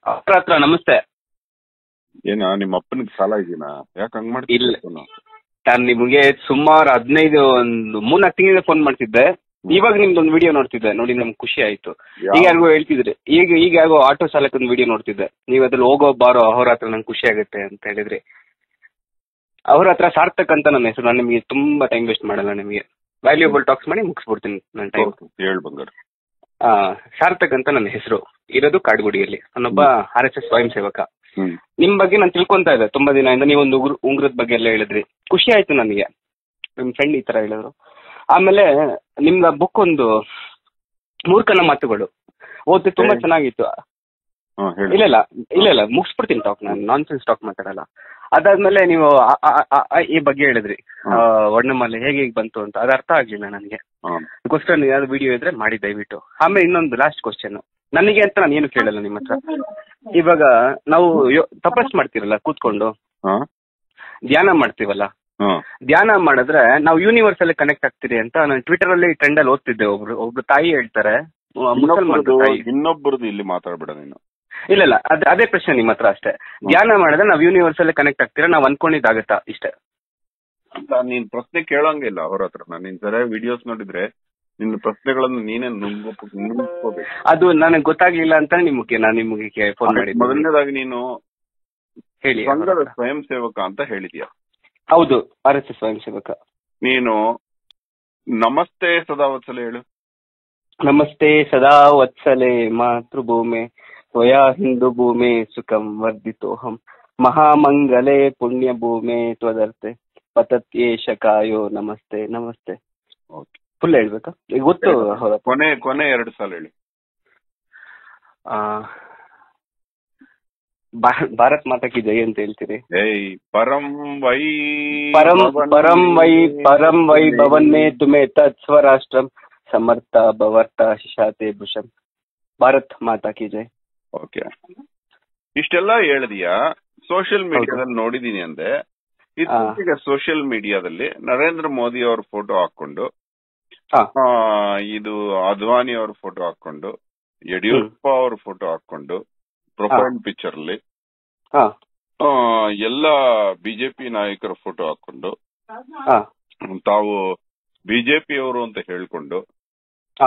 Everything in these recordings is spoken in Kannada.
ಅವ್ರ ಹತ್ರ ನಮಸ್ತೆ ಏನ ನಿಮ್ಮ ಅಪ್ಪನಿಗೆ ಸಾಲ ಇದೀನಾ ಯಾಕೆ ಹಂಗ್ ಇಲ್ಲ. ಮಾಡ್ತೀನಿ ನಾನು ನಿಮಗೆ ಸುಮಾರು ಹದಿನೈದು ಒಂದು ಮೂರ್ನಾಲ್ಕು ತಿಂಗಳಿಂದ ಫೋನ್ ಮಾಡ್ತಿದ್ದೆ ಇವಾಗ ನಿಮ್ದೊಂದು ವಿಡಿಯೋ ನೋಡ್ತಿದ್ದೆ ನೋಡಿ ನಮ್ಗೆ ಖುಷಿ ಆಯ್ತು ಈಗ ಯಾರಿಗೋ ಹೇಳ್ತಿದ್ರಿ ಈಗ ಈಗ ಯಾಗೋ ಆಟೋ ಚಾಲಕನ ವಿಡಿಯೋ ನೋಡ್ತಿದ್ದೆ ನೀವು ಅದ್ರಲ್ಲಿ ಹೋಗೋ ಬಾರೋ ಅವ್ರ ಹತ್ರ ನಂಗೆ ಖುಷಿ ಆಗುತ್ತೆ ಅಂತ ಹೇಳಿದ್ರಿ ಅವ್ರ ಹತ್ರ ಸಾರ್ಥಕ್ ಅಂತ ನನ್ನ ಹೆಸರು ನಾನು ನಿಮಗೆ ತುಂಬಾ ಟೈಮ್ ವೇಸ್ಟ್ ಮಾಡಲ್ಲ ನಿಮಗೆ ವ್ಯಾಲ್ಯೂಬಲ್ ಟಾಕ್ಸ್ ಮಾಡಿ ಮುಗಿಸ್ಬಿಡ್ತೀನಿ ನನ್ನ ಟೈಮ್ ಹೇಳ್ ಬಂಗಾರ ಆ, ಸಾರ್ಥಕ್ ಅಂತ ನನ್ನ ಹೆಸರು ಇರೋದು ಕಾಡ್ಗುಡಿಯಲ್ಲಿ ನಾನೊಬ್ಬ ಆರ್ ಎಸ್ ಎಸ್ ಸ್ವಯಂ ಸೇವಕ ಹ್ಮ್ ನಿಮ್ ಬಗ್ಗೆ ನಾನು ತಿಳ್ಕೊಂತಾ ಇದ್ದೆ ತುಂಬಾ ದಿನದಿಂದ ನೀವೊಂದು ಉಗುರು ಉಂಗ್ರದ ಬಗ್ಗೆ ಎಲ್ಲ ಹೇಳಿದ್ರಿ ಖುಷಿ ಆಯ್ತು ನನಗೆ ನಿಮ್ ಫ್ರೆಂಡ್ ಈ ತರ ಹೇಳಿದ್ರು ಆಮೇಲೆ ನಿಮ್ದ ಬುಕ್ ಒಂದು ಮೂರ್ಖನ ಮಾತುಗಳು ಓದಿ ತುಂಬಾ ಹೇಳಿ. ಚೆನ್ನಾಗಿತ್ತು ಹಾ ಹೇಳಿ ಇಲ್ಲ ಇಲ್ಲ ಇಲ್ಲ ಇಲ್ಲ ಮುಗಿಸ್ಬಿಡ್ತೀನಿ ಟಾಕ್ ನಾನು ನಾನ್ ಸೆನ್ಸ್ ಟಾಕ್ ಮಾತಾಡಲ್ಲ ಅದಾದ್ಮೇಲೆ ನೀವು ಆ- ಆ- ಆ- ಆ- ಈ ಬಗ್ಗೆ ಹೇಳಿದ್ರಿ ಆ, ವರ್ಣಮಾಲೆ ಹೇಗೆ ಹೇಗೆ ಬಂತು ಅಂತ ಅದು ಅರ್ಥ ಆಗ್ಲಿಲ್ಲ ನನಗೆ ಹಾ ಕ್ವಶನ್ ಯಾವ್ದು ವಿಡಿಯೋ ಇದ್ರೆ ಮಾಡಿ ದಯವಿಟ್ಟು ಆಮೇಲೆ ಇನ್ನೊಂದು ಲಾಸ್ಟ್ ಕ್ವಶನ್ ನನಗೆ ಅಂತ ನಾನು ಏನು ಕೇಳಲ್ಲ ನಿಮ್ಮ ಹತ್ರ ಇವಾಗ ನಾವು ಯೋ- ತಪಸ್ ಮಾಡ್ತಿರಲ್ಲ ಕೂತ್ಕೊಂಡು ಹಾ ಧ್ಯಾನ ಮಾಡ್ತೀವಲ್ಲ ಹಾ ಧ್ಯಾನ ಮಾಡಿದ್ರೆ ನಾವು ಯೂನಿವರ್ಸ್ ಅಲ್ಲಿ ಕನೆಕ್ಟ್ ಆಗ್ತೀರಿ ಅಂತ ನಾನು ಟ್ವಿಟರ್ ಅಲ್ಲಿ ಟ್ರೆಂಡ್ ಅಲ್ಲಿ ಓದ್ತಿದ್ದೆ ಒಬ್ರು ಒಬ್ರು ತಾಯಿ ಹೇಳ್ತಾರೆ ಆ, ಮುಸಲ್ಮಾನ್ರು ಇನ್ನೊಬ್ಬರದು ತಾಯಿ ಇನ್ನೊಬ್ಬರದು ಇಲ್ಲಿ ಮಾತಾಡ್ಬೇಡ ನೀನು ಇಲ್ಲ ಇಲ್ಲ ಅದ್- ಅದೇ ಪ್ರಶ್ನೆ ನಿಮ್ಮ ಹತ್ರ ಅಷ್ಟೇ ಧ್ಯಾನ ಮಾಡಿದ್ರೆ ನಾವು ಯೂನಿವರ್ಸ್ ಅಲ್ಲಿ ಕನೆಕ್ಟ್ ಆಗ್ತೀರಾ ನಾವು ಅನ್ಕೊಂಡಿದ್ದಾಗತ್ತಾ ಇಷ್ಟೇ ಅಂತ ನೀನ್ ಪ್ರಶ್ನೆ ಕೇಳಂಗಿಲ್ಲ ಅವ್ರ ಹತ್ರ ನಾನು ನಿನ್ ಸರಿಯಾಗಿ ವಿಡಿಯೋಸ್ ನೋಡಿದ್ರೆ ನಿನ್ನ ಪ್ರಶ್ನೆಗಳನ್ನು ನೀನೇ ನುಂಗ್ಬೇಕು ನುಂಗ್ಕೋಬೇಕು ಅದು ನನಗೆ ಗೊತ್ತಾಗ್ಲಿಲ್ಲ ಅಂತ ನಿಮಗೆ ನಾನು ನಿಮಗೆ ಫೋನ್ ಮಾಡಿದ್ದೆ ಮೊದಲನೇದಾಗಿ ನೀನು ಹೇಳಿ ಸಂಘದ ಸ್ವಯಂ ಸೇವಕ ಅಂತ ಹೇಳಿದ್ಯಾ ಹೌದು ಆರ್ ಎಸ್ ಎಸ್ ಸ್ವಯಂ ಸೇವಕ ನೀನು ನಮಸ್ತೆ ಸದಾವತ್ಸಲ ಹೇಳು ನಮಸ್ತೆ ಸದಾ ವತ್ಸಲೆ ಮಾತೃಭೂಮೆ ತ್ವಯಾ ಹಿಂದೂ ಭೂಮೆ ಸುಖಂ ವರ್ಧಿತೋಹಂ ಮಹಾಮಂಗಲೆ ಪುಣ್ಯ ಭೂಮೆ ತ್ವದರ್ತೆ ಪತತ್ಯೇಶ ಕಾಯೋ ನಮಸ್ತೆ ನಮಸ್ತೆ ಓಕೆ ಫುಲ್ ಹೇಳ್ಬೇಕಾ ಈಗ ಗೊತ್ತು ಹೌದಾ ಕೊನೆ ಕೊನೆ ಎರಡು ಸಾಲ ಹೇಳಿ ಆ, ಭಾ- ಭಾರತ್ ಮಾತಾ ಕಿ ಜೈ ಅಂತ ಹೇಳ್ತೀರಿ ಏಯ್ ಪರಂ ವೈ ಪರಂ ಭವನ್ ಪರಂ ವೈ ಪರಂ ವೈ ಭವನ್ನೇ ತುಮೆ ತತ್ ಸ್ವರಾಷ್ಟ್ರಂ ಸಮರ್ಥ ಭವರ್ತ ಶಿಶಾತೆ ಭೂಷಂ ಭಾರತ್ ಮಾತಾ ಕಿ ಜೈ ಓಕೆ ಇಷ್ಟೆಲ್ಲ ಹೇಳಿದೀಯಾ ಸೋಷಿಯಲ್ ಮೀಡಿಯಾದಲ್ಲಿ ನೋಡಿದೀನಿ ಅಂದೆ ಇತ್ತೀಚೆಗೆ ಸೋಷಿಯಲ್ ಮೀಡಿಯಾದಲ್ಲಿ ನರೇಂದ್ರ ಮೋದಿ ಅವ್ರ ಫೋಟೋ ಹಾಕೊಂಡು ಹಾ. ಆ, ಇದು ಅದ್ವಾನಿ ಅವ್ರ ಫೋಟೋ ಹಾಕೊಂಡು ಯಡಿಯೂರಪ್ಪ ಅವ್ರ ಫೋಟೋ ಹಾಕೊಂಡು ಪ್ರೊಫೈಲ್ ಪಿಕ್ಚರ್ ಅಲ್ಲಿ ಹಾ ಆ, ಎಲ್ಲ ಬಿಜೆಪಿ ನಾಯಕರ ಫೋಟೋ ಹಾಕೊಂಡು ಹಾ ತಾವು ಬಿಜೆಪಿ ಅವರು ಅಂತ ಹೇಳ್ಕೊಂಡು ಹಾ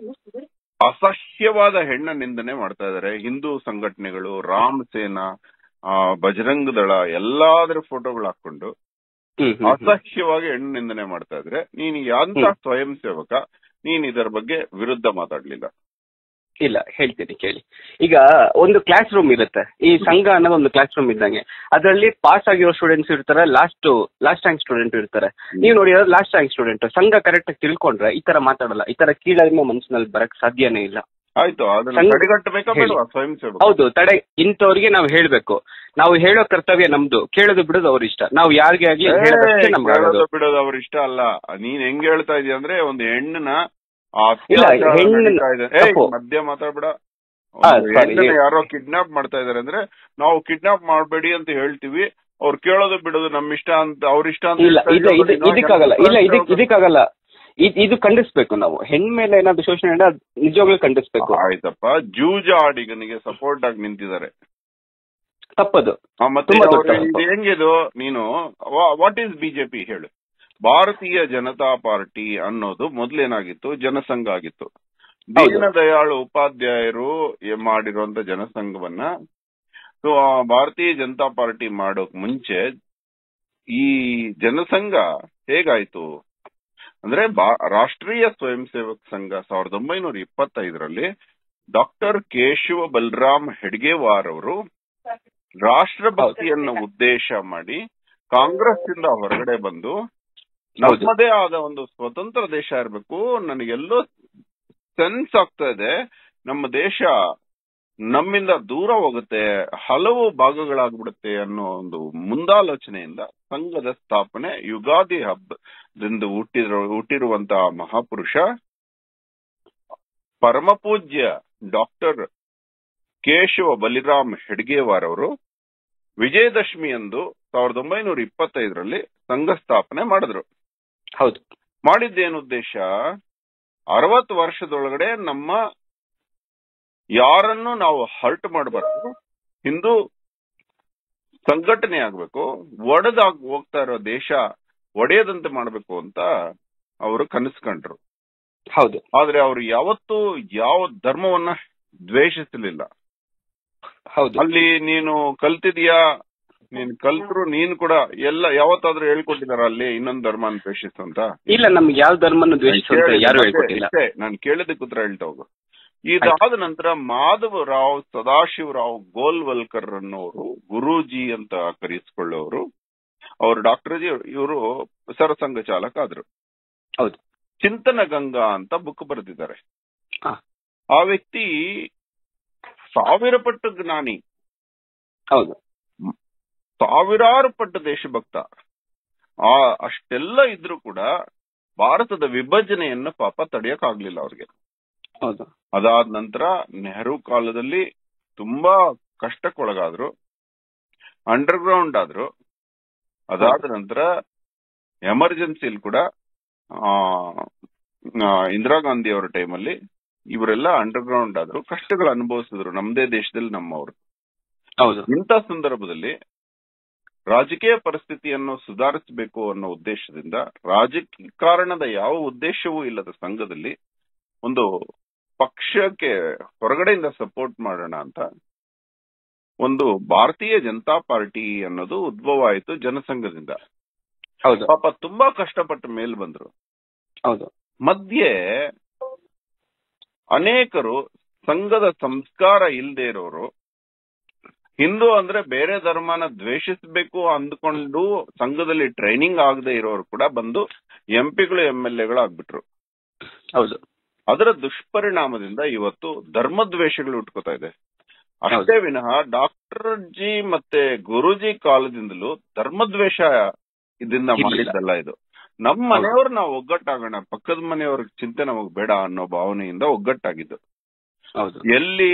ಅಸಹ್ಯವಾದ ಹೆಣ್ಣ ನಿಂದನೆ ಮಾಡ್ತಾ ಇದಾರೆ ಹಿಂದೂ ಸಂಘಟನೆಗಳು ರಾಮ್ ಸೇನಾ ಆ, ಬಜರಂಗ ದಳ ಎಲ್ಲಾದ್ರ ಫೋಟೋಗಳು ಹಾಕೊಂಡು ಹ್ಮ್ ಹ್ಮ್, ಹ್ಮ್ ಅಸಹ್ಯವಾಗಿ ಹೆಣ್ಣು ನಿಂದನೆ ಮಾಡ್ತಾ ಇದ್ರೆ ನೀನ್ ಅಂತ ಹ್ಮ್. ಸ್ವಯಂ ಸೇವಕ ನೀನ್ ಇದರ ಬಗ್ಗೆ ವಿರುದ್ಧ ಮಾತಾಡ್ಲಿಲ್ಲ ಇಲ್ಲ ಹೇಳ್ತೀನಿ ಕೇಳಿ ಈಗ ಒಂದು ಕ್ಲಾಸ್ ರೂಮ್ ಇರುತ್ತೆ ಈ ಸಂಘ ಅನ್ನೋದು ಒಂದು ಕ್ಲಾಸ್ ರೂಮ್ ಇದ್ದಂಗೆ ಅದರಲ್ಲಿ ಪಾಸ್ ಆಗಿರೋ ಸ್ಟೂಡೆಂಟ್ಸ್ ಇರ್ತಾರೆ ಲಾಸ್ಟ್ ಲಾಸ್ಟ್ ರ್ಯಾಂಕ್ ಸ್ಟೂಡೆಂಟ್ ಇರ್ತಾರೆ ನೀವು ನೋಡಿ last rank student Sangh correct ಆಗಿ ತಿಳ್ಕೊಂಡ್ರೆ ಈ ತರ ಮಾತಾಡಲ್ಲ ಈ ತರ ಕೀಳರಿಮೆ ಮನಸ್ಸಿನಲ್ಲಿ ಬರಕ್ ಸಾಧ್ಯನೇ ಇಲ್ಲ ಆಯ್ತು ಅದನ್ನ ಸಂಘ- ತಡೆಗಟ್ಟಬೇಕಾ ಹೇಳಿ. ಬೇಡವಾ ಸ್ವಯಂ ಸೇವಕ ಹೌದು ತಡೆ ಇಂಥವ್ರಿಗೆ ನಾವು ಹೇಳ್ಬೇಕು ನಾವು ಹೇಳೋ ಕರ್ತವ್ಯ ನಮ್ದು ಕೇಳೋದು ಬಿಡೋದು ಅವ್ರ ಇಷ್ಟ ನಾವು ಯಾರಿಗೆ ಆಗ್ಲಿ ಹೇಳೋದಷ್ಟೇ ನಮ್ಗೆ ಆಗೋದು ಕೇಳೋದು ಬಿಡೋದು ಅವ್ರ ಇಷ್ಟ ಅಲ್ಲ ನೀನ್ ಹೆಂಗ್ ಹೇಳ್ತಾ ಇದೀಯ ಅಂದ್ರೆ ಒಂದು ಹೆಣ್ಣನ ಆ ಇಲ್ಲ, ಅತ್ಯಾಚಾರ ಹೆಣ್ಣನ್ನ- ನಡೀತಾ ಇದೆ. ಏಯ್, ತಪ್ಪು. ಮಧ್ಯ ಮಾತಾಡ್ಬೇಡ ಹಾ, ಒಂದು sorry, ಹೆಣ್ಣನ್ನ ಹೇಳಿ. ಯಾರೋ ಕಿಡ್ನಾಪ್ ಮಾಡ್ತಾ ಇದಾರೆ ಅಂದ್ರೆ ನಾವು ಕಿಡ್ನಾಪ್ ಮಾಡಬೇಡಿ ಅಂತ ಹೇಳ್ತೀವಿ ಅವ್ರು ಕೇಳೋದು ಬಿಡೋದು ನಮ್ ಇಷ್ಟ ಅಂತ ಅವ್ರ ಇಷ್ಟ ಅಂತ ಇಲ್ಲ ಹೇಳ್ತಾ ಇದು ಇದ್ದೀವಿ. ಇದು ಇದಕ್ಕಾಗಲ್ಲ ಇಲ್ಲ ಇದಕ್ ಇದಕ್ಕಾಗಲ್ಲ ಇದ್- ಇದು ಖಂಡಿಸ್ಬೇಕು ನಾವು ಹೆಣ್ಮೇಲೆ ಏನಾದ್ರು ಶೋಷಣೆ ಅಂದ್ರೆ ಅದ್ ನಿಜವಾಗ್ಲೂ ಖಂಡಿಸ್ಬೇಕು ಆಯ್ತಪ್ಪ ಜೂಜಾಡಿಗನಿಗೆ ಸಪೋರ್ಟ್ ಆಗಿ ನಿಂತಿದ್ದಾರೆ ತಪ್ಪದು ಆ, ಮತ್ತೆ ತುಂಬಾ ಅವ್ರು ದೊಡ್ಡ ಇದು ತಪ್ಪು. ಹೆಂಗಿದು ನೀನು ವಾಟ್ ಈಸ್ ಬಿಜೆಪಿ ಹೇಳು ಭಾರತೀಯ ಜನತಾ ಪಾರ್ಟಿ ಅನ್ನೋದು ಮೊದ್ಲೇನಾಗಿತ್ತು ಜನಸಂಘ ಆಗಿತ್ತು ಹೌದು. ದೀನದಯಾಳು ಉಪಾಧ್ಯಾಯರು ಎ- ಮಾಡಿರುವಂತ ಜನಸಂಘವನ್ನ ಸೊ ಭಾರತೀಯ ಜನತಾ ಪಾರ್ಟಿ ಮಾಡೋಕ್ ಮುಂಚೆ ಈ ಜನಸಂಘ ಹೇಗಾಯ್ತು ಅಂದ್ರೆ ಬಾ- ರಾಷ್ಟ್ರೀಯ ಸ್ವಯಂ ಸೇವಕ ಸಂಘ ಸಾವಿರದ ಒಂಬೈನೂರ ಇಪ್ಪತ್ತೈದರಲ್ಲಿ ಡಾಕ್ಟರ್ ಕೇಶವ ಬಲರಾಮ್ ಹೆಡ್ಗೇವಾರ್ ಅವರು ರಾಷ್ಟ್ರಭಕ್ತಿಯನ್ನು ಉದ್ದೇಶ ಮಾಡಿ ಕಾಂಗ್ರೆಸ್ ಇಂದ ಹೊರಗಡೆ ಬಂದು ಹೌದು. ನಮ್ಮದೇ ಆದ ಒಂದು ಸ್ವತಂತ್ರ ದೇಶ ಇರಬೇಕು ನನಗೆಲ್ಲೋ ಸೆನ್ಸ್ ಆಗ್ತಾ ಇದೆ ನಮ್ಮ ದೇಶ ನಮ್ಮಿಂದ ದೂರ ಹೋಗುತ್ತೆ ಹಲವು ಭಾಗಗಳಾಗ್ಬಿಡುತ್ತೆ ಅನ್ನೋ ಒಂದು ಮುಂದಾಲೋಚನೆಯಿಂದ ಸಂಘದ ಸ್ಥಾಪನೆ ಯುಗಾದಿ ಹಬ್ಬದಿಂದ ಹುಟ್ಟಿರೋ ಹುಟ್ಟಿರುವಂತಹ ಮಹಾಪುರುಷ ಪರಮಪೂಜ್ಯ ಡಾಕ್ಟರ್ ಕೇಶವ ಬಲಿರಾಮ್ ಹೆಡ್ಗೇವಾರ್ ಅವರು ವಿಜಯದಶಮಿಯಂದು ಸಾವಿರದ ಒಂಬೈನೂರ ಇಪ್ಪತ್ತೈದರಲ್ಲಿ ಸಂಘ ಸ್ಥಾಪನೆ ಮಾಡಿದ್ರು ಹೌದು ಮಾಡಿದ್ದೇನು ಉದ್ದೇಶ ಅರವತ್ತು ವರ್ಷದೊಳಗಡೆ ನಮ್ಮ ಯಾರನ್ನು ನಾವು ಹರ್ಟ್ ಮಾಡಬಾರ್ದು ಹಿಂದೂ ಸಂಘಟನೆ ಆಗ್ಬೇಕು ಒಡೆದಾಗ್ ಹೋಗ್ತಾ ಇರೋ ದೇಶ ಒಡೆಯದಂತೆ ಮಾಡ್ಬೇಕು ಅಂತ ಅವರು ಕನಸು ಕಂಡ್ರು ಹೌದು ಆದ್ರೆ ಅವರು ಯಾವತ್ತೂ ಯಾವ ಧರ್ಮವನ್ನ ದ್ವೇಷಿಸಲಿಲ್ಲ ಹೌದು ಅಲ್ಲಿ ನೀನು ಕಲ್ತಿದ್ಯಾ ನೀನ್ ಕಲ್ತ್ರು ನೀನ್ ಕೂಡ ಎಲ್ಲ ಯಾವತ್ತಾದ್ರೂ ಹೇಳ್ಕೊಟ್ಟಿದಾರ ಅಲ್ಲಿ ಇನ್ನೊಂದ್ ಧರ್ಮನ ದ್ವೇಷಿಸು ಅಂತ ಇಲ್ಲ ನಮ್ಗೆ ಯಾವ ಧರ್ಮನ ದ್ವೇಷಿಸುವಂತ ಯಾರು ಹೇಳ್ಕೊಟ್ಟಿಲ್ಲ ನಾನು ಕೇಳಿದಕ್ಕೆ ಉತ್ತರ ಹೇಳ್ತಾ ಹೋಗು ಇದಾದ ನಂತರ ಮಾಧವ ರಾವ್ ಸದಾಶಿವರಾವ್ ಗೋಲ್ವಲ್ಕರ್ ಅನ್ನೋರು ಗುರೂಜಿ ಅಂತ ಕರೆಸಿಕೊಳ್ಳೋರು ಅವರು ಡಾಕ್ಟರ್ ಜಿ ಇವರು ಸರಸಂಘ ಚಾಲಕ ಆದ್ರು ಹೌದು ಚಿಂತನ ಗಂಗಾ ಅಂತ ಬುಕ್ ಬರೆದಿದ್ದಾರೆ ಹಾ. ಆ ವ್ಯಕ್ತಿ ಸಾವಿರ ಪಟ್ಟು ಜ್ಞಾನಿ ಹೌದು ಸಾವಿರಾರು ಪಟ್ಟು ದೇಶಭಕ್ತ ಆ ಅಷ್ಟೆಲ್ಲ ಇದ್ರೂ ಕೂಡ ಭಾರತದ ವಿಭಜನೆಯನ್ನ ಪಾಪ ತಡೆಯಕ್ಕಾಗ್ಲಿಲ್ಲ ಅವ್ರಿಗೆ ಹೌದು ಅದಾದ ನಂತರ ನೆಹರು ಕಾಲದಲ್ಲಿ ತುಂಬಾ ಕಷ್ಟಕ್ಕೊಳಗಾದ್ರು ಅಂಡರ್ ಗ್ರೌಂಡ್ ಆದ್ರು ಅದಾದ ನಂತರ ಎಮರ್ಜೆನ್ಸಿಲ್ ಕೂಡ ಆ ಆ, ಇಂದಿರಾ ಗಾಂಧಿ ಅವರ ಟೈಮಲ್ಲಿ ಇವರೆಲ್ಲ ಅಂಡರ್ ಗ್ರೌಂಡ್ ಆದ್ರು ಕಷ್ಟಗಳು ಅನುಭವಿಸಿದ್ರು ನಮ್ದೇ ದೇಶದಲ್ಲಿ ನಮ್ಮವರು ಹೌದು ಇಂಥ ಸಂದರ್ಭದಲ್ಲಿ ರಾಜಕೀಯ ಪರಿಸ್ಥಿತಿಯನ್ನು ಸುಧಾರಿಸಬೇಕು ಅನ್ನೋ ಉದ್ದೇಶದಿಂದ ರಾಜಕಾರಣದ ಯಾವ ಉದ್ದೇಶವೂ ಇಲ್ಲದ ಸಂಘದಲ್ಲಿ ಒಂದು ಪಕ್ಷಕ್ಕೆ ಹೊರಗಡೆಯಿಂದ ಸಪೋರ್ಟ್ ಮಾಡೋಣ ಅಂತ ಒಂದು ಭಾರತೀಯ ಜನತಾ ಪಾರ್ಟಿ ಅನ್ನೋದು ಉದ್ಭವ ಆಯಿತು ಜನಸಂಘದಿಂದ ಹೌದು ಪಾಪ ತುಂಬಾ ಕಷ್ಟಪಟ್ಟು ಮೇಲ್ ಬಂದ್ರು ಹೌದು ಮಧ್ಯೆ ಅನೇಕರು ಸಂಘದ ಸಂಸ್ಕಾರ ಇಲ್ಲದೆ ಇರೋರು ಹಿಂದೂ ಅಂದ್ರೆ ಬೇರೆ ಧರ್ಮನ ದ್ವೇಷಿಸಬೇಕು ಅಂದ್ಕೊಂಡು ಸಂಘದಲ್ಲಿ ಟ್ರೈನಿಂಗ್ ಆಗದೆ ಇರೋರು ಕೂಡ ಬಂದು ಎಂಪಿಗಳು ಎಂ ಎಲ್ ಎಗಳು ಆಗ್ಬಿಟ್ರು ಹೌದು ಅದರ ದುಷ್ಪರಿಣಾಮದಿಂದ ಇವತ್ತು ಧರ್ಮದ್ವೇಷಗಳು ಉಟ್ಕೋತಾ ಇದೆ ಅಷ್ಟೇ ವಿನಃ ಡಾಕ್ಟರ್ ಜಿ ಮತ್ತೆ ಗುರುಜಿ ಕಾಲದಿಂದಲೂ ಧರ್ಮದ್ವೇಷ ಇದರಿಂದ ಇರ್ಲಿಲ್ಲ. ಮಾಡಿದ್ದಲ್ಲ ಇದು ನಮ್ಮ ಮನೆಯವ್ರು ನಾವು ಒಗ್ಗಟ್ಟಾಗೋಣ ಪಕ್ಕದ ಮನೆಯವ್ರ ಚಿಂತೆ ನಮಗ್ ಬೇಡ ಅನ್ನೋ ಭಾವನೆಯಿಂದ ಒಗ್ಗಟ್ಟಾಗಿದ್ದು ಹೌದು ಎಲ್ಲಿ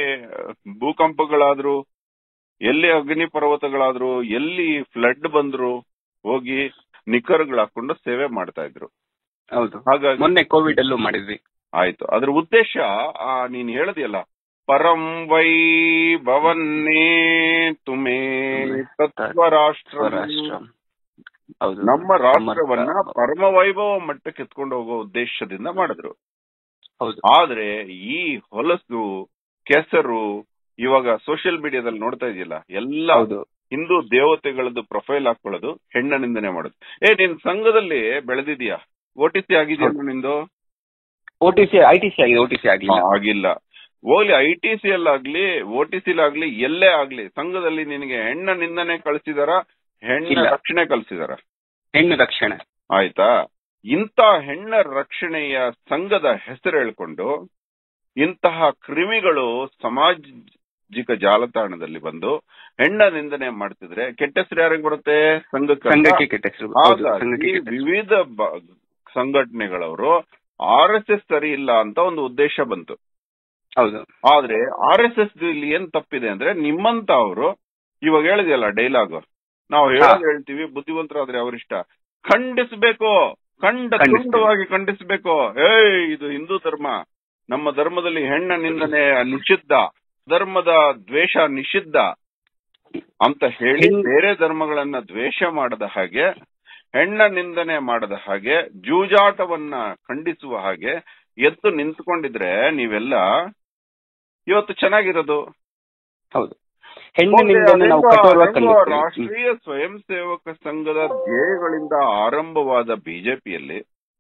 ಭೂಕಂಪಗಳಾದ್ರು ಎಲ್ಲಿ ಅಗ್ನಿ ಪರ್ವತಗಳಾದ್ರು ಎಲ್ಲಿ ಫ್ಲಡ್ ಬಂದ್ರು ಹೋಗಿ ನಿಖರ್ಗಳು ಹಾಕೊಂಡು ಸೇವೆ ಮಾಡ್ತಾ ಇದ್ರು ಹೌದು ಹಾಗಾಗಿ ಮೊನ್ನೆ ಕೋವಿಡ್ ಅಲ್ಲೂ ಮಾಡಿದ್ವಿ ಆಯ್ತು ಅದ್ರ ಉದ್ದೇಶ ಆ ನೀನ್ ಹೇಳದಿಯಲ್ಲ ಪರಂ ವೈ ಭವನ್ನೇ ತುಮೇ ತತ್ವ ರಾಷ್ಟ್ರ ಸ್ವರಾಷ್ಟ್ರ ಹೌದು ನಮ್ಮ ರಾಷ್ಟ್ರವನ್ನ ಸಮರ್ಥ. ಪರಮ ವೈಭವ ಮಟ್ಟಕ್ಕೆ ಎತ್ಕೊಂಡು ಹೋಗೋ ಉದ್ದೇಶದಿಂದ ಮಾಡಿದ್ರು ಹೌದು ಆದ್ರೆ ಈ ಹೊಲಸು ಕೆಸರು ಇವಾಗ ಸೋಷಿಯಲ್ ಮೀಡಿಯಾದಲ್ಲಿ ನೋಡ್ತಾ ಇದೆಯಲ್ಲ ಎಲ್ಲ ಹೌದು ಹಿಂದೂ ದೇವತೆಗಳದ್ದು ಪ್ರೊಫೈಲ್ ಹಾಕೊಳ್ಳೋದು ಹೆಣ್ಣ ನಿಂದನೆ ಮಾಡೋದು ಏ ನಿನ್ ಸಂಘದಲ್ಲಿ ಬೆಳೆದಿದ್ಯಾ ಓ ಟಿ ಸಿ ಆಗಿದ್ಯಾ ಹೌದು. ನಿಂದು O T C I T C ಆಗಿದೆ ಓ ಟಿ ಸಿ ಆಗಿಲ್ಲ ಆಗಿಲ್ಲ ಹೋಗ್ಲಿ ಐ ಟಿ ಸಿ ಆಗ್ಲಿ ಓ ಟಿ ಸಿ ಆಗ್ಲಿ ಎಲ್ಲೇ ಆಗ್ಲಿ ಸಂಘದಲ್ಲಿ ನಿನಗೆ ಹೆಣ್ಣ ನಿಂದನೆ ಕಳ್ಸಿದಾರ ಹೆಣ್ಣ ಇಲ್ಲ. ರಕ್ಷಣೆ ಕಳ್ಸಿದಾರ ಹೆಣ್ಣು ರಕ್ಷಣೆ ಆಯ್ತಾ ಇಂಥ ಹೆಣ್ಣ ರಕ್ಷಣೆಯ ಸಂಘದ ಹೆಸರು ಹೇಳ್ಕೊಂಡು ಇಂತಹ ಕ್ರಿಮಿಗಳು ಸಾಮಾಜಿಕ ಜಾಲತಾಣದಲ್ಲಿ ಬಂದು ಹೆಣ್ಣ ನಿಂದನೆ ಮಾಡ್ತಿದ್ರೆ ಕೆಟ್ಟ ಹೆಸರು ಯಾರಿಗೆ ಬರುತ್ತೆ ಸಂಘಕ್ಕೆ ಸಂಘಕ್ಕೆ ಕೆಟ್ಟ ಹೆಸರು ಹೌದು ಹಾಗಾಗಿ ಸಂಘಕ್ಕೆ ಕೆಟ್ಟ ಹೆಸರು. ವಿವಿಧ ಬ- ಸಂಘಟನೆಗಳವರು ಆರ್ ಎಸ್ ಎಸ್ ಸರಿ ಇಲ್ಲ ಅಂತ ಒಂದು ಉದ್ದೇಶ ಬಂತು ಹೌದು ಆದ್ರೆ ಆರ್ ಎಸ್ ಎಸ್ ಇಲ್ಲಿ ಏನ್ ತಪ್ಪಿದೆ ಅಂದ್ರೆ ನಿಮ್ಮಂತ ಅವರು ಇವಾಗ ಹೇಳಿದೆಯಲ್ಲ ಡೈಲಾಗ್ ನಾವು ಹೇಳೋದು ಹೇಳ್ತೀವಿ ಬುದ್ಧಿವಂತರಾದ್ರೆ ಅವರಿಷ್ಟ ಖಂಡಿಸ್ಬೇಕು ಖಂಡ ಖಂಡಿಸ್ತೀವಿ. ತುಂಡವಾಗಿ ಖಂಡಿಸ್ಬೇಕು ಏಯ್ ಇದು ಹಿಂದೂ ಧರ್ಮ ನಮ್ಮ ಧರ್ಮದಲ್ಲಿ ಹೆಣ್ಣ ನಿಂದನೆ ನಿಷಿದ್ಧ ಧರ್ಮದ ದ್ವೇಷ ನಿಷಿದ್ಧ ಅಂತ ಹೇಳಿ ಹೆಣ್- ಬೇರೆ ಧರ್ಮಗಳನ್ನ ದ್ವೇಷ ಮಾಡದ ಹಾಗೆ ಹೆಣ್ಣ ನಿಂದನೆ ಮಾಡದ ಹಾಗೆ ಜೂಜಾಟವನ್ನ ಖಂಡಿಸುವ ಹಾಗೆ ಎದ್ದು ನಿಂತ್ಕೊಂಡಿದ್ರೆ ನೀವೆಲ್ಲ ಇವತ್ತು ಚೆನ್ನಾಗಿರೋದು ಹೌದು ಹೆಣ್ಣಿನಿಂದ ನಾವು ಅದೆಂಗೋ- ಕಠೋರವಾಗಿ ಅದೆಂಗೋ ಖಂಡಿಸ್ತೀವಿ. ರಾಷ್ಟ್ರೀಯ ಸ್ವಯಂ ಸೇವಕ ಸಂಘದ ಧ್ಯೇಯಗಳಿಂದ ಆರಂಭವಾದ ಬಿಜೆಪಿಯಲ್ಲಿ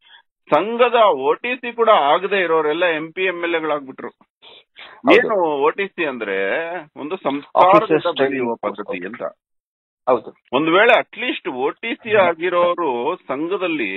ಸಂಘದ ಓಟಿಸಿ ಕೂಡ ಆಗದೆ ಇರೋರೆಲ್ಲ ಎಂ ಪಿ ಎಂ ಎಲ್ ಎಗಳಾಗ್ಬಿಟ್ರು ಹೌದು. ಏನು ಓಟಿಸಿ ಅಂದ್ರೆ ಒಂದು ಸಂಸ್ಕಾರದಿಂದ Officers ಬೆಳೆಯುವ training ಪದ್ಧತಿ course. ಅಂತ ಹೌದು ಒಂದ್ ವೇಳೆ ಅಟ್ಲೀಸ್ಟ್ ಓಟಿಸಿ ಆಗಿರೋರು ಸಂಘದಲ್ಲಿ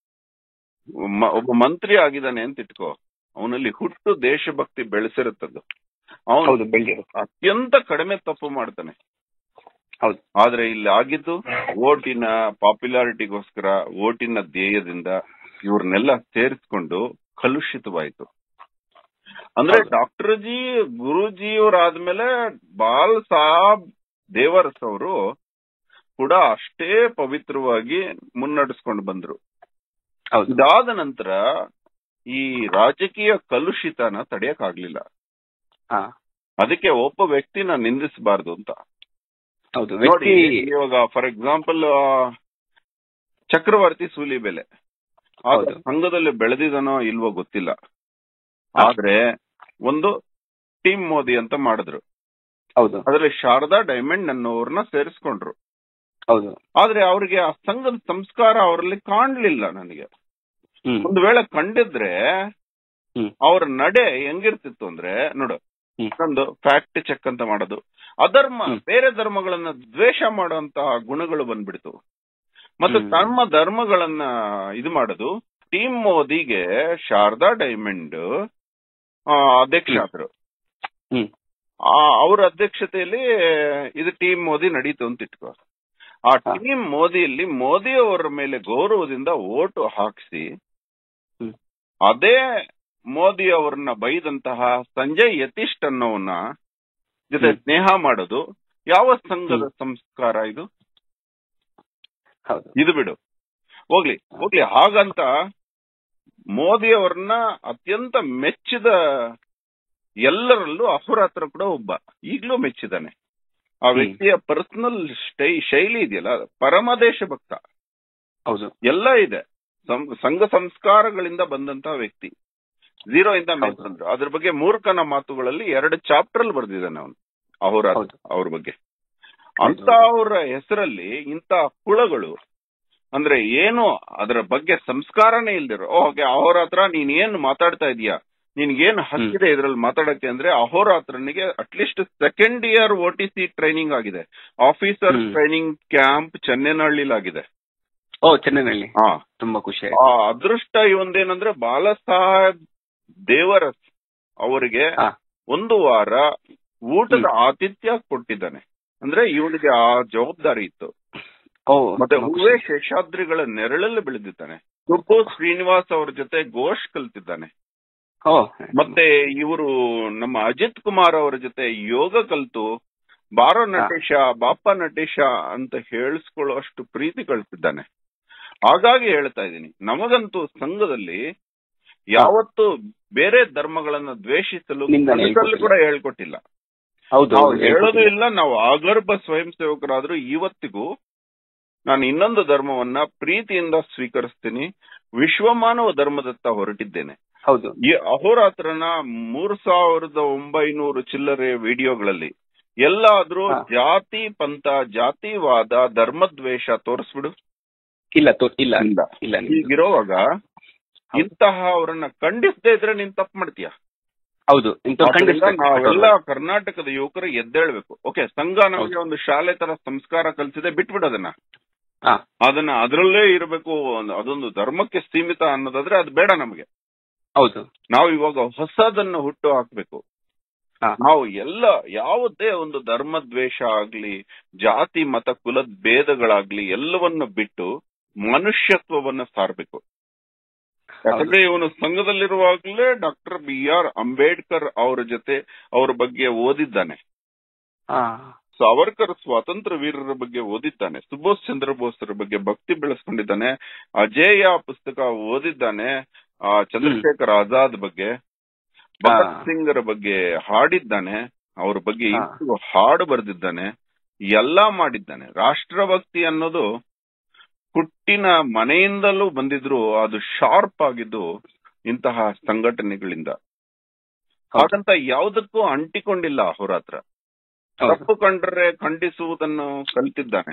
ಮ- ಒಬ್ಬ ಮಂತ್ರಿ ಆಗಿದ್ದಾನೆ ಅಂತ ಇಟ್ಕೋ ಅವನಲ್ಲಿ ಹುಟ್ಟು ದೇಶಭಕ್ತಿ ಬೆಳೆಸಿರುತ್ತದ್ದು ಅವನು ಹೌದು ಬೆಳ್ಳಿರು ಅತ್ಯಂತ ಕಡಿಮೆ ತಪ್ಪು ಮಾಡ್ತಾನೆ ಹೌದು ಆದ್ರೆ ಇಲ್ಲಿ ಆಗಿದ್ದು ಓಟಿನ ಪಾಪ್ಯುಲಾರಿಟಿಗೋಸ್ಕರ ಓಟಿನ ಧ್ಯೇಯದಿಂದ ಇವ್ರನ್ನೆಲ್ಲ ಸೇರಿಸ್ಕೊಂಡು ಕಲುಷಿತವಾಯ್ತು ಅಂದ್ರೆ ಹೌದು. ಡಾಕ್ಟರ್ ಜಿ ಗುರುಜಿ ಅವರಾದ್ಮೇಲೆ ಬಾಲ್ ಸಾಬ್ ದೇವರಸ್ ಅವರು ಕೂಡ ಅಷ್ಟೇ ಪವಿತ್ರವಾಗಿ ಮುನ್ನಡೆಸ್ಕೊಂಡು ಬಂದ್ರು ಹೌದು ಇದಾದ ನಂತರ ಈ ರಾಜಕೀಯ ಕಲುಷಿತನ ತಡೆಯಕ್ಕಾಗ್ಲಿಲ್ಲ ಹಾ ಅದಕ್ಕೆ ಒಬ್ಬ ವ್ಯಕ್ತಿನ ನಿಂದಿಸಬಾರ್ದು ಅಂತ ಹೌದು ನೋಡಿ ವ್ಯಕ್ತಿ ಇವಾಗ ಫಾರ್ ಎಕ್ಸಾಂಪಲ್ ಚಕ್ರವರ್ತಿ ಸೂಲಿಬೆಲೆ ಆದ್ರೆ ಹೌದು. ಸಂಘದಲ್ಲಿ ಬೆಳೆದಿದನೋ ಇಲ್ವೋ ಗೊತ್ತಿಲ್ಲ ಆದ್ರೆ ಒಂದು ಟೀಮ್ ಮೋದಿ ಅಂತ ಮಾಡಿದ್ರು ಹೌದು ಅದರಲ್ಲಿ ಶಾರದಾ ಡೈಮಂಡ್ ಅನ್ನೋರ್ನ ಸೇರಿಸ್ಕೊಂಡ್ರು ಹೌದು ಆದ್ರೆ ಅವ್ರಿಗೆ ಆ ಸಂಘದ ಸಂಸ್ಕಾರ ಅವರಲ್ಲಿ ಕಾಣ್ಲಿಲ್ಲ ನನಗೆ ಹ್ಮ್ ಒಂದು ವೇಳೆ ಕಂಡಿದ್ರೆ ಹ್ಮ್. ಅವ್ರ ನಡೆ ಹೆಂಗಿರ್ತಿತ್ತು ಅಂದ್ರೆ ನೋಡು ಹ್ಮ್. ಒಂದು ಫ್ಯಾಕ್ಟ್ ಚೆಕ್ ಅಂತ ಮಾಡೋದು ಅಧರ್ಮ ಹ್ಮ್. ಬೇರೆ ಧರ್ಮಗಳನ್ನ ದ್ವೇಷ ಮಾಡುವಂತಹ ಗುಣಗಳು ಬಂದ್ಬಿಡ್ತು ಮತ್ತು ಹ್ಮ್. ತಮ್ಮ ಧರ್ಮಗಳನ್ನ ಇದು ಮಾಡೋದು ಟೀಮ್ ಮೋದಿಗೆ ಶಾರದಾ ಡೈಮಂಡ್ ಆ, ಅಧ್ಯಕ್ಷ ಹ್ಮ್. ಆದ್ರು ಹ್ಮ್ ಆ ಅವ್ರ ಅಧ್ಯಕ್ಷತೆಯಲ್ಲಿ ಇದು ಟೀಮ್ ಮೋದಿ ನಡೀತು ಅಂತ ಇಟ್ಕೋ ಆ ಹಾ. ಟೀಮ್ ಮೋದಿಯಲ್ಲಿ ಮೋದಿ ಅವರ ಮೇಲೆ ಗೌರವದಿಂದ ಓಟು ಹಾಕಿಸಿ ಹ್ಮ್. ಅದೇ ಮೋದಿ ಅವರನ್ನ ಬೈದಂತಹ ಸಂಜಯ್ ಯತೀಶ್ ಅನ್ನೋವನ್ನ ಜೊತೆ ಹ್ಮ್. ಸ್ನೇಹ ಮಾಡೋದು ಯಾವ ಸಂಘದ ಸಂಸ್ಕಾರ ಇದು ಹೌದು ಇದು ಬಿಡು ಹೋಗ್ಲಿ ಹೋಗ್ಲಿ ಹಾಗಂತ ಮೋದಿ ಅವರನ್ನ ಅತ್ಯಂತ ಮೆಚ್ಚಿದ ಎಲ್ಲರಲ್ಲೂ ಅಹೋರಾತ್ರ ಕೂಡ ಒಬ್ಬ ಈಗ್ಲೂ ಮೆಚ್ಚಿದಾನೆ ಆ ಹ್ಮ್. ವ್ಯಕ್ತಿಯ ಪರ್ಸನಲ್ ಸ್ಟೈ ಶೈಲಿ ಇದೆಯಲ್ಲ ಪರಮ ದೇಶಭಕ್ತ ಹೌದು ಎಲ್ಲ ಇದೆ ಸಂ- ಸಂಘ ಸಂಸ್ಕಾರಗಳಿಂದ ಬಂದಂತಹ ವ್ಯಕ್ತಿ ಝೀರೋ ಇಂದ ಮೇಲೆ ಹೌದು. ಬಂದ್ರು ಅದ್ರ ಬಗ್ಗೆ ಮೂರ್ಖನ ಮಾತುಗಳಲ್ಲಿ ಎರಡು ಚಾಪ್ಟರ್ ಅಲ್ಲಿ ಬರ್ದಿದ್ದಾನೆ ಅವನು ಅಹೋರಾತ್ರ ಹೌದು. ಅವ್ರ ಬಗ್ಗೆ ಹೌದು. ಅಂತ ಅವರ ಹೆಸರಲ್ಲಿ ಇಂತ ಹುಳಗಳು ಅಂದ್ರೆ ಏನು ಅದರ ಬಗ್ಗೆ ಸಂಸ್ಕಾರನೇ ಇಲ್ದಿರೋ ಓಕೆ ಅಹೋರಾತ್ರ ನೀನ್ ಏನ್ ಮಾತಾಡ್ತಾ ಇದೀಯಾ ನಿನ್ಗೇನ್ ಹಕ್ಕಿದೆ ಇದ್ರಲ್ಲಿ ಮಾತಾಡಕ್ಕೆ ಅಂದ್ರೆ ಅಹೋರಾತ್ರನಿಗೆ at least second year O T C training ಆಗಿದೆ ಆಫೀಸರ್ ಹ್ಮ್. ಟ್ರೈನಿಂಗ್ ಕ್ಯಾಂಪ್ ಚೆನ್ನೈನಹಳ್ಳಿಲಿ ಆಗಿದೆ ಓ ಚೆನ್ನೈನಲ್ಲಿ ಹಾ ತುಂಬಾ ಖುಷಿ ಆಯ್ತು ಆ ಅದೃಷ್ಟ ಇವೊಂದೇನಂದ್ರೆ ಬಾಲ ಸಾಹೇಬ್ ದೇವರಸ್ ಅವರಿಗೆ ಹಾ. ಒಂದು ವಾರ ಊಟದ ಆತಿಥ್ಯ ಕೊಟ್ಟಿದ್ದಾನೆ ಅಂದ್ರೆ ಇವನಿಗೆ ಆ ಜವಾಬ್ದಾರಿ ಇತ್ತು ಓ ಮತ್ತೆ ತುಂಬಾ ಖುಷಿ. ಹೂವೇ ಶೇಷಾದ್ರಿಗಳ ನೆರಳಲ್ಲಿ ಬೆಳೆದಿದ್ದಾನೆ ಸುಬ್ಬು ಶ್ರೀನಿವಾಸ್ ಅವ್ರ ಜೊತೆ ಘೋಷ್ ಕಲ್ತಿದ್ದಾನೆ ಓ ಮತ್ತೆ ಇವರು ನಮ್ಮ ಅಜಿತ್ ಕುಮಾರ್ ಅವರ ಜೊತೆ ಯೋಗ ಕಲ್ತು ಬಾರೋ ನಟೇಶ ಬಾಪ ನಟೇಶ ಅಂತ ಹೇಳಿಸ್ಕೊಳ್ಳುವಷ್ಟು ಪ್ರೀತಿ ಕಳ್ತಿದ್ದಾನೆ ಹಾಗಾಗಿ ಹೇಳ್ತಾ ಇದ್ದೀನಿ ನಮಗಂತೂ ಸಂಘದಲ್ಲಿ ಯಾವತ್ತು ಬೇರೆ ಧರ್ಮಗಳನ್ನ ದ್ವೇಷಿಸಲು ನಿಂದನೆ ಕನಸಲ್ಲೂ ಹೇಳ್ಕೊಟ್ಟಿಲ್ಲ. ಕೂಡ ಹೇಳ್ಕೊಟ್ಟಿಲ್ಲ ಹೌದು ನಾವು ಹೌದು, ಹೇಳೋದು ಹೇಳ್ಕೊಟ್ಟಿಲ್ಲ. ಇಲ್ಲ ನಾವು ಆಗರ್ಭ ಸ್ವಯಂ ಸೇವಕರಾದ್ರೂ ಇವತ್ತಿಗೂ ನಾನು ಇನ್ನೊಂದು ಧರ್ಮವನ್ನ ಪ್ರೀತಿಯಿಂದ ಸ್ವೀಕರಿಸ್ತೀನಿ ವಿಶ್ವಮಾನವ ಧರ್ಮದತ್ತ ಹೊರಟಿದ್ದೇನೆ ಹೌದು ಈ ಅಹೋರಾತ್ರನ ಮೂರ್ ಸಾವಿರದ ಒಂಬೈನೂರು ಚಿಲ್ಲರೆ ವಿಡಿಯೋಗಳಲ್ಲಿ ಎಲ್ಲಾದ್ರೂ ಹಾ. ಜಾತಿ ಪಂಥ ಜಾತಿವಾದ ಧರ್ಮದ್ವೇಷ ತೋರಿಸ್ಬಿಡು ಇಲ್ಲ ತೋ ಇಲ್ಲ ಇಲ್ಲ. ಇಲ್ಲ ನಿಮ್ದು. ಹೀಗಿರುವಾಗ ಇಂತಹ ಅವರನ್ನ ಖಂಡಿಸದೇ ಇದ್ರೆ ನೀನ್ ತಪ್ಪು ಮಾಡ್ತೀಯ ಹೌದು ಇಂಥವ್ರು ಆದ್ರಿಂದ ಖಂಡಿಸ್ಬೇಕು. ನಾವೆಲ್ಲ ಕರ್ನಾಟಕದ ಯುವಕರು ಎದ್ದೇಳ್ಬೇಕು ಓಕೆ ಸಂಘ ನಮಗೆ ಒಂದು ಶಾಲೆ ತರ ಸಂಸ್ಕಾರ ಕಲಿಸಿದೆ ಬಿಟ್ಬಿಡೋದನ್ನ ಹಾ ಅದನ್ನ ಅದರಲ್ಲೇ ಇರಬೇಕು ಅದೊಂದು ಧರ್ಮಕ್ಕೆ ಸೀಮಿತ ಅನ್ನೋದಾದ್ರೆ ಅದು ಬೇಡ ನಮಗೆ ಹೌದು ನಾವು ಇವಾಗ ಹೊಸದನ್ನು ಹುಟ್ಟು ಹಾಕ್ಬೇಕು ಹಾ. ನಾವು ಎಲ್ಲ ಯಾವುದೇ ಒಂದು ಧರ್ಮ ದ್ವೇಷ ಆಗ್ಲಿ ಜಾತಿ ಮತ ಕುಲದ ಭೇದಗಳಾಗ್ಲಿ ಎಲ್ಲವನ್ನು ಬಿಟ್ಟು ಮನುಷ್ಯತ್ವವನ್ನ ಸಾರ್ಬೇಕು ಯಾಕಂದ್ರೆ ಇವನು ಸಂಘದಲ್ಲಿರುವಾಗಲೇ ಡಾಕ್ಟರ್ ಬಿ ಆರ್ ಅಂಬೇಡ್ಕರ್ ಅವರ ಜೊತೆ ಅವರ ಬಗ್ಗೆ ಓದಿದ್ದಾನೆ ಹಾ ಸಾವರ್ಕರ್ ಸ್ವಾತಂತ್ರ್ಯ ವೀರರ ಬಗ್ಗೆ ಓದಿದ್ದಾನೆ ಸುಭಾಷ್ ಚಂದ್ರ ಬೋಸ್ರ ಬಗ್ಗೆ ಭಕ್ತಿ ಬೆಳೆಸ್ಕೊಂಡಿದ್ದಾನೆ ಅಜೇಯ ಪುಸ್ತಕ ಓದಿದ್ದಾನೆ ಆ ಚಂದ್ರಶೇಖರ್ ಆಜಾದ್ ಬಗ್ಗೆ ಭಗತ್ ಹಾ. ಸಿಂಗ್ರ ಬಗ್ಗೆ ಹಾಡಿದ್ದಾನೆ ಅವ್ರ ಬಗ್ಗೆ ಹಾ. ಇಷ್ಟು ಹಾಡು ಬರೆದಿದ್ದಾನೆ ಎಲ್ಲಾ ಮಾಡಿದ್ದಾನೆ ರಾಷ್ಟ್ರಭಕ್ತಿ ಅನ್ನೋದು ಹುಟ್ಟಿನ ಮನೆಯಿಂದಲೂ ಬಂದಿದ್ರು ಅದು ಶಾರ್ಪ್ ಆಗಿದ್ದು ಇಂತಹ ಸಂಘಟನೆಗಳಿಂದ ಹೌದು. ಹಾಗಂತ ಯಾವುದಕ್ಕೂ ಅಂಟಿಕೊಂಡಿಲ್ಲ ಅಹೋರಾತ್ರ ಹೌದು ತಪ್ಪು ಕಂಡ್ರೆ ಖಂಡಿಸುವುದನ್ನು ಕಲ್ತಿದ್ದಾನೆ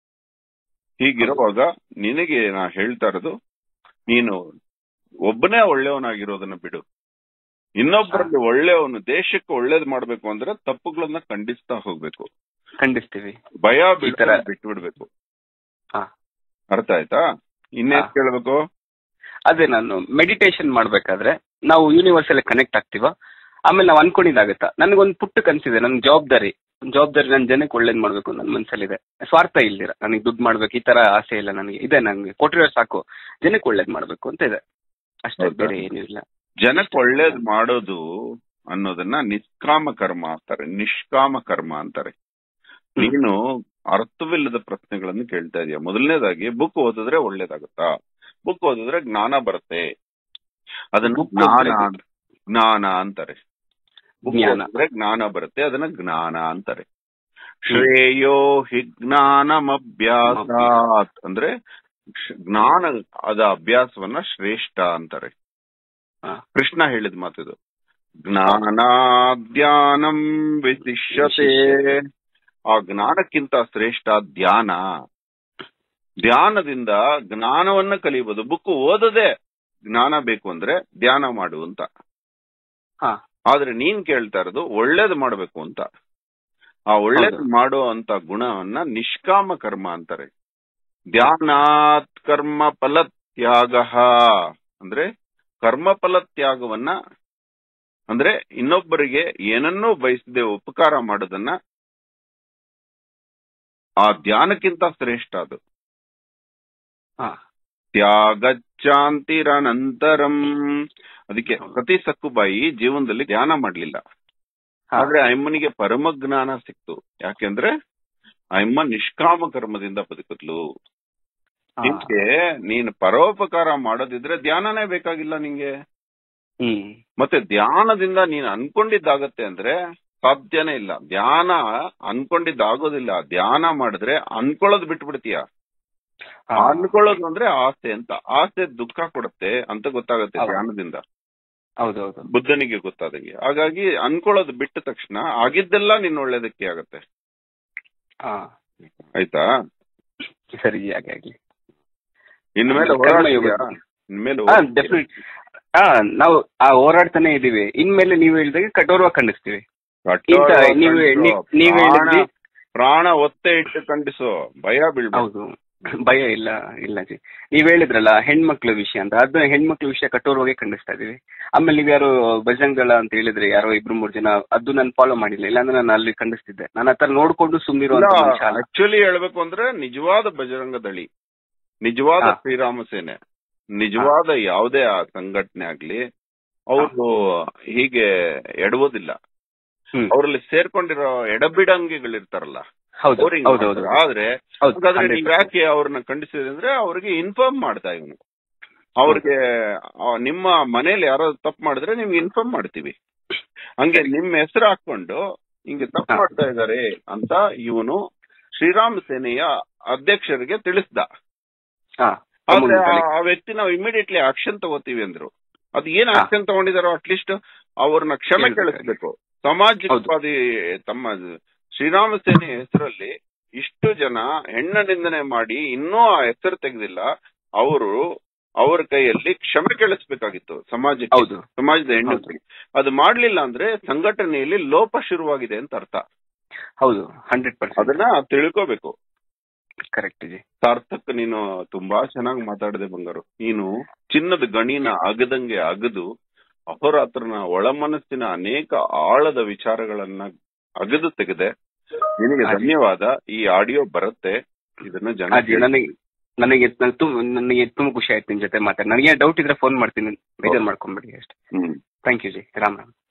ಹೀಗಿರುವಾಗ ನಿನಗೆ ನಾ ಹೇಳ್ತಾ ಇರೋದು ನೀನು ಒಬ್ಬನೇ ಒಳ್ಳೆಯವನಾಗಿರೋದನ್ನ ಬಿಡು ಇನ್ನೊಬ್ಬರಲ್ಲಿ ಒಳ್ಳೆಯವನು ದೇಶಕ್ಕೆ ಒಳ್ಳೇದ್ ಮಾಡ್ಬೇಕು ಅಂದ್ರೆ ತಪ್ಪುಗಳನ್ನ ಖಂಡಿಸ್ತಾ ಹೋಗ್ಬೇಕು ಖಂಡಿಸ್ತೀವಿ ಭಯ ಈ ತರ- ಬಿಟ್ಟು ಬಿಟ್ಟು ಬಿಡ್ಬೇಕು ಹಾ ಅರ್ಥ ಆಯ್ತಾ ಇನ್ನೇನ್ ಹಾ. ಕೇಳ್ಬೇಕು ಅದೇ ನಾನು ಮೆಡಿಟೇಷನ್ ಮಾಡ್ಬೇಕಾದ್ರೆ ನಾವು ಯೂನಿವರ್ಸ್ ಅಲ್ಲಿ ಕನೆಕ್ಟ್ ಆಗ್ತೀವ ಆಮೇಲೆ ನಾವು ಅನ್ಕೊಂಡಿದ್ದಾಗತ್ತಾ ನನಗೊಂದು ಪುಟ್ಟ ಕನ್ಸಿದೆ ನನ್ ಜವಾಬ್ದಾರಿ ಒಂದ್ ಜವಾಬ್ದಾರಿ ನನ್ನ ಜನಕ್ಕೆ ಒಳ್ಳೇದ್ ಮಾಡ್ಬೇಕು ನನ್ನ ಮನ್ಸಲ್ಲಿದೆ ಸ್ವಾರ್ಥ ಇಲ್ದಿರ ನನಗೆ ದುಡ್ಡು ಮಾಡ್ಬೇಕು ಈ ತರ ಆಸೆ ಇಲ್ಲ ನನಗೆ ಇದೆ ನಂಗೆ ಕೊಟ್ಟಿರೋ ಸಾಕು ಜನಕ್ಕೆ ಒಳ್ಳೇದ್ ಮಾಡ್ಬೇಕು ಅಂತ ಇದೆ ಅಷ್ಟೇ ಹೌದಾ? ಬೇರೆ ಏನಿಲ್ಲ ಜನಕ್ಕೆ ಒಳ್ಳೇದ್ ಮಾಡೋದು ಅನ್ನೋದನ್ನ ನಿಷ್ಕಾಮ ಕರ್ಮ ಅಂತಾರೆ ನಿಷ್ಕಾಮ ಕರ್ಮ ಅಂತಾರೆ ನೀನು ಅರ್ಥವಿಲ್ಲದ ಪ್ರಶ್ನೆಗಳನ್ನು ಕೇಳ್ತಾ ಇದೀಯ ಮೊದಲನೇದಾಗಿ ಬುಕ್ ಓದಿದ್ರೆ ಒಳ್ಳೇದಾಗುತ್ತಾ ಬುಕ್ ಓದಿದ್ರೆ ಜ್ಞಾನ ಬರುತ್ತೆ ಅದನ್ನ Book ಜ್ಞಾನ ಓದ್ಲೇಬೇಕು. ಜ್ಞಾನ ಅಂತಾರೆ ಜ್ಞಾನ. ಅಂದ್ರೆ ಜ್ಞಾನ ಬರುತ್ತೆ ಅದನ್ನ ಜ್ಞಾನ ಅಂತಾರೆ ಶ್ರೇಯೋ ಹಿ ಜ್ಞಾನಮಭ್ಯಾಸಾತ್ ಅಂದ್ರೆ ಶ್- ಜ್ಞಾನ ಅದ ಅಭ್ಯಾಸವನ್ನ ಶ್ರೇಷ್ಠ ಅಂತಾರೆ ಹಾ. ಕೃಷ್ಣ ಹೇಳಿದ ಮಾತಿದು ಜ್ಞಾನಾದ್ಯಾನಂ ವಿಶಿಷ್ಯತೆ ಆ ಜ್ಞಾನಕ್ಕಿಂತ ಶ್ರೇಷ್ಠ ಧ್ಯಾನ ಧ್ಯಾನದಿಂದ ಜ್ಞಾನವನ್ನ ಕಲಿಬಹುದು ಬುಕ್ ಓದದೆ ಜ್ಞಾನ ಬೇಕು ಅಂದ್ರೆ ಧ್ಯಾನ ಮಾಡು ಅಂತ ಹಾ ಆದ್ರೆ ನೀನ್ ಕೇಳ್ತಾ ಇರೋದು ಒಳ್ಳೇದು ಮಾಡ್ಬೇಕು ಅಂತ ಆ ಒಳ್ಳೇದು ಹೌದು. ಮಾಡೋ ಅಂತ ಗುಣವನ್ನ ನಿಷ್ಕಾಮ ಕರ್ಮ ಅಂತಾರೆ ಧ್ಯಾನಾತ್ ಕರ್ಮ ಫಲ ತ್ಯಾಗ ಅಂದ್ರೆ ಕರ್ಮ ಫಲ ತ್ಯಾಗವನ್ನ ಅಂದ್ರೆ ಇನ್ನೊಬ್ಬರಿಗೆ ಏನನ್ನೂ ಬಯಸದೆ ಉಪಕಾರ ಮಾಡೋದನ್ನ ಆ ಧ್ಯಾನಕ್ಕಿಂತ ಶ್ರೇಷ್ಠ ಅದು ಹಾ ತ್ಯಾಗಚ್ಚಾಂತಿರನಂತರಂ ಅದಕ್ಕೆ ಸತಿ ಸಕ್ಕುಬಾಯಿ ಜೀವನದಲ್ಲಿ ಧ್ಯಾನ ಮಾಡ್ಲಿಲ್ಲ ಹಾ. ಆದ್ರೆ ಅಮ್ಮನಿಗೆ ಪರಮ ಜ್ಞಾನ ಸಿಕ್ತು ಯಾಕೆಂದ್ರೆ ಅಮ್ಮ ನಿಷ್ಕಾಮ ಕರ್ಮದಿಂದ ಬದುಕಿದ್ಲು ಹಾ. ನಿನ್ಗೆ ನೀನ್ ಪರೋಪಕಾರ ಮಾಡೋದಿದ್ರೆ ಧ್ಯಾನನೇ ಬೇಕಾಗಿಲ್ಲ ನಿಂಗೆ ಹ್ಮ್ ಮತ್ತೆ ಧ್ಯಾನದಿಂದ ನೀನ್ ಅನ್ಕೊಂಡಿದ್ದಾಗತ್ತೆ ಅಂದ್ರೆ ಸಾಧ್ಯನೇ ಇಲ್ಲ ಧ್ಯಾನ ಅನ್ಕೊಂಡಿದ್ದಾಗೋದಿಲ್ಲ ಧ್ಯಾನ ಮಾಡಿದ್ರೆ ಅನ್ಕೊಳ್ಳೋದು ಬಿಟ್ಬಿಡ್ತೀಯ ಹಾ. ಅನ್ಕೊಳ್ಳೋದು ಅಂದ್ರೆ ಆಸೆ ಅಂತ ಆಸೆ ದುಃಖ ಕೊಡುತ್ತೆ ಅಂತ ಗೊತ್ತಾಗತ್ತೆ ಹೌದು. ಧ್ಯಾನದಿಂದ ಹೌದೌದು ಬುದ್ಧನಿಗೆ ಗೊತ್ತಾದಂಗೆ ಹಾಗಾಗಿ ಅನ್ಕೊಳ್ಳೋದು ಬಿಟ್ಟ ತಕ್ಷಣ ಆಗಿದ್ದೆಲ್ಲ ನಿನ್ನ ಒಳ್ಳೇದಕ್ಕೆ ಆಗತ್ತೆ ಹಾ ಆಯ್ತಾ ಸರಿ ಹಾಗೆ ಆಗ್ಲಿ ಇನ್ಮೇಲೆ ಕರ್ಮ ಹೋರಾಡ್ತೀಯಾ? ಯೋಗ. ಇನ್ಮೇಲೆ ಹಾ ಹೋರಾಡ್ತೀಯಾ? ಡೆಫಿನೆಟ್ ಹಾ ನಾವು ಆ ಹೋರಾಡ್ತಾನೆ ಇದೀವಿ ಇನ್ಮೇಲೆ ನೀವು ಹೇಳಿದಾಗ ಕಠೋರವಾಗಿ ಖಂಡಿಸ್ತೀವಿ ಇಂತ ಕಠೋರ ನೀವು ಖಂಡಿಸು. ನೀವ್- ನೀವ್ ಪ್ರಾಣ- ಹೇಳಿದ್ರಿ- ಪ್ರಾಣ ಒತ್ತೆ ಇಟ್ಟು ಖಂಡಿಸು ಭಯ ಬೀಳ್ಬಾರ್ದು ಹೌದು ಭಯ ಇಲ್ಲ ಇಲ್ಲ ಜಿ ನೀವ್ ಹೇಳಿದ್ರಲ್ಲ ಹೆಣ್ಮಕ್ಳ ವಿಷಯ ಅಂತ ಅದು ಹೆಣ್ಮಕ್ಳ ವಿಷಯ ಕಠೋರವಾಗಿ ಖಂಡಿಸ್ತಾ ಇದೀವಿ ಆಮೇಲೆ ನೀವ್ ಯಾರು ಬಜರಂಗದಳ ಅಂತ ಹೇಳಿದ್ರೆ ಯಾರೋ ಇಬ್ರು ಮೂರ್ ಜನ ಅದು ನಾನು ಫಾಲೋ ಮಾಡಿಲ್ಲ ಇಲ್ಲಾಂದ್ರೆ ನಾನು ಅಲ್ಲಿ ಖಂಡಿಸ್ತಿದ್ದೆ ನಾನು ಆತರ ನೋಡ್ಕೊಂಡು ಸುಮ್ಮಿರುವಂತ ಮನುಷ್ಯ ಅಲ್ಲ ಆಕ್ಚುಲಿ ಹೇಳ್ಬೇಕು ಅಂದ್ರೆ ನಿಜವಾದ ಬಜರಂಗ ದಳಿ ನಿಜವಾದ ಹಾ. ಶ್ರೀರಾಮ ಸೇನೆ ನಿಜವಾದ ಯಾವುದೇ ಆ ಸಂಘಟನೆ ಆಗ್ಲಿ ಅವರು ಹೀಗೆ ಎಡವುದಿಲ್ಲ ಹ್ಮ್ ಅವರಲ್ಲಿ ಸೇರ್ಕೊಂಡಿರೋ ಎಡಬಿಡಂಗಿಗಳಿರ್ತಾರಲ್ಲ ಹೌದು ಅವ್ರು ಹಿಂಗ್ ಹೌದು ಹೌದು ಮಾಡ್ತಾರೆ. ಆದ್ರೆ ಹೌದು ಹಾಗಾದ್ರೆ 100%. ನೀವ್ ಯಾಕೆ ಅವ್ರನ್ನ ಖಂಡಿಸಿದ್ರಿ ಅಂದ್ರೆ ಅವ್ರಿಗೆ ಇನ್ಫಾರ್ಮ್ ಮಾಡ್ತಾ ಇವನು ಅವ್ರಿಗೆ ಆ, ನಿಮ್ಮ ಮನೇಲಿ ಯಾರೋ ತಪ್ಪು ಮಾಡಿದ್ರೆ ನಿಮ್ಗೆ ಇನ್ಫಾರ್ಮ್ ಮಾಡ್ತೀವಿ ಹಂಗೆ ನಿಮ್ ಹೆಸರು ಹಾಕೊಂಡು ಹಿಂಗೆ ತಪ್ಪು ಹಾ. ಮಾಡ್ತಾ ಇದಾರೆ ಅಂತ ಇವನು ಶ್ರೀರಾಮ ಸೇನೆಯ ಅಧ್ಯಕ್ಷರಿಗೆ ತಿಳಿಸ್ದ ಹಾ ಆದ್ರೆ ಆ- ತಲೆ. ಆ ವ್ಯಕ್ತಿ ನಾವು ಇಮಿಡಿಯೇಟ್ಲಿ ಆಕ್ಷನ್ ತಗೋತೀವಿ ಅಂದ್ರು ಅದು ಏನ್ ಹಾ. ಆಕ್ಷನ್ ತಗೊಂಡಿದಾರೋ ಅಟ್ಲೀಸ್ಟ್ ಅವ್ರನ್ನ ಕ್ಷಮೆ ಹೇಳ್ಬೇಕಾಗಿ. ಕೇಳಿಸ್ಬೇಕು ಸಮಾಜವಾದಿ ತಮ್ಮ ಶ್ರೀರಾಮ ಸೇನೆ ಹೆಸರಲ್ಲಿ ಇಷ್ಟು ಜನ ಹೆಣ್ಣ ನಿಂದನೆ ಮಾಡಿ ಇನ್ನೂ ಆ ಹೆಸರು ತೆಗೆದಿಲ್ಲ ಅವರು ಅವ್ರ ಕೈಯಲ್ಲಿ ಕ್ಷಮೆ ಕೇಳಿಸ್ಬೇಕಾಗಿತ್ತು ಸಮಾಜಕ್ಕೆ ಹೌದು ಸಮಾಜದ ಹೆಣ್ಣುಗಳಿಗೆ ಅದು ಮಾಡ್ಲಿಲ್ಲ ಅಂದ್ರೆ ಸಂಘಟನೆಯಲ್ಲಿ ಲೋಪ ಶುರುವಾಗಿದೆ ಅಂತ ಅರ್ಥ ಹೌದು ಹಂಡ್ರೆಡ್ ಪರ್ಸೆಂಟ್ ಅದನ್ನ ತಿಳ್ಕೋಬೇಕು ಕರೆಕ್ಟ್ ಜಿ ಸಾರ್ಥಕ್ ನೀನು ತುಂಬಾ ಚೆನ್ನಾಗಿ ಮಾತಾಡಿದೆ ಬಂಗಾರು ನೀನು ಚಿನ್ನದ ಗಣಿನ ಅಗದಂಗೆ ಅಗದು ಅಹೋರಾತ್ರನ ಒಳ ಮನಸ್ಸಿನ ಅನೇಕ ಆಳದ ವಿಚಾರಗಳನ್ನ ಅಗದು ತೆಗೆದೆ ನಿನಗೆ ಹಾಗೆ. ಧನ್ಯವಾದ ಈ ಆಡಿಯೋ ಬರುತ್ತೆ ಇದನ್ನ ಜನ ಅಜ್ಜಿ ನನಗೆ ನನಗೆ ನನ್ ತುಂಬ ನನಗೆ ತುಂಬಾ ಖುಷಿ ಆಯ್ತು ನಿಮ್ ಜೊತೆ ಮಾತಾಡಿ ನನಗೆ ಡೌಟ್ ಇದ್ರೆ ಫೋನ್ ಮಾಡ್ತೀನಿ ಬೇಜಾರ್ ಮಾಡ್ಕೊಂಬೇಡಿ ಅಷ್ಟೇ hmm thank you ji Ram Ram